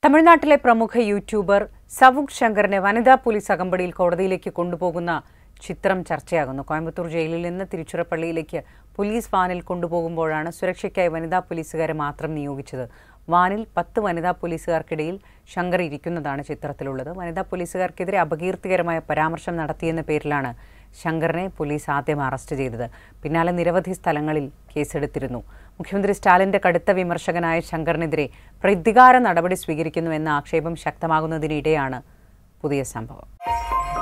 തമിഴ്നാട്ടിലെ പ്രമുഖ യൂട്യൂബർ സവുക് ശങ്കറിനെ വനിതാ പോലീസ് അകമ്പടിയിൽ കോടതിയിലേക്ക് കൊണ്ടുപോകുന്ന ചിത്രം ചർച്ചയാകുന്നു കോയമ്പത്തൂർ ജയിലിൽ നിന്ന് തിരുച്ചിറപ്പള്ളിയിലേക്ക് പോലീസ് വാനിൽ കൊണ്ടുപോകുമ്പോഴാണ് സുരക്ഷയ്ക്കായി വനിതാ പോലീസുകാരെ മാത്രം നിയോഗിച്ചത് വാനിൽ പത്ത് വനിതാ പോലീസുകാർക്കിടയിൽ ശങ്കർ ഇരിക്കുന്നതാണ് ചിത്രത്തിലുള്ളത് വനിതാ പോലീസുകാർക്കെതിരെ അപകീർത്തികരമായ പരാമർശം നടത്തിയെന്ന പേരിലാണ് ശങ്കറിനെ പോലീസ് ആദ്യം അറസ്റ്റ് ചെയ്തത് പിന്നാലെ നിരവധി സ്ഥലങ്ങളിൽ കേസെടുത്തിരുന്നു മുഖ്യമന്ത്രി സ്റ്റാലിന്റെ കടുത്ത വിമർശകനായ ശങ്കറിനെതിരെ പ്രതികാര നടപടി സ്വീകരിക്കുന്നുവെന്ന ആക്ഷേപം ശക്തമാകുന്നതിനിടെയാണ് പുതിയ സംഭവം